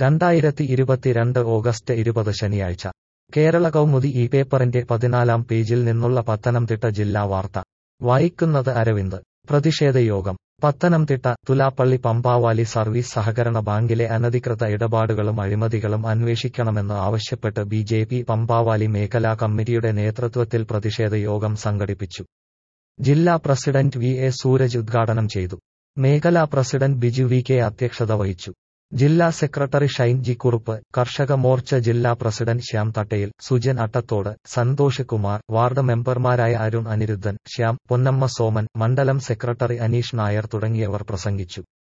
രണ്ടായിരത്തി ഇരുപത്തിരണ്ട് ഓഗസ്റ്റ് ഇരുപത് ശനിയാഴ്ച കേരള കൗമുദി ഈ പേപ്പറിന്റെ പതിനാലാം പേജിൽ നിന്നുള്ള പത്തനംതിട്ട ജില്ലാ വാർത്ത വായിക്കുന്നത് അരവിന്ദ് പ്രതിഷേധയോഗം പത്തനംതിട്ട തുലാപ്പള്ളി പമ്പാവാലി സർവീസ് സഹകരണ ബാങ്കിലെ അനധികൃത ഇടപാടുകളും അഴിമതികളും അന്വേഷിക്കണമെന്ന് ആവശ്യപ്പെട്ട് ബി ജെ പി പമ്പാവാലി മേഖലാ കമ്മിറ്റിയുടെ നേതൃത്വത്തിൽ പ്രതിഷേധയോഗം സംഘടിപ്പിച്ചു ജില്ലാ പ്രസിഡന്റ് വി എ സൂരജ് ഉദ്ഘാടനം ചെയ്തു മേഖലാ പ്രസിഡന്റ് ബിജു വി കെ അധ്യക്ഷത വഹിച്ചു ജില്ലാ സെക്രട്ടറി ഷൈൻ ജി കുറുപ്പ് കർഷക മോർച്ച ജില്ലാ പ്രസിഡന്റ് ശ്യാം തട്ടയിൽ സുജൻ അട്ടത്തോട് സന്തോഷ് കുമാർ വാർഡ് മെമ്പർമാരായ അരുൺ അനിരുദ്ധൻ ശ്യാം പൊന്നമ്മ സോമൻ മണ്ഡലം സെക്രട്ടറി അനീഷ് നായർ തുടങ്ങിയവർ പ്രസംഗിച്ചു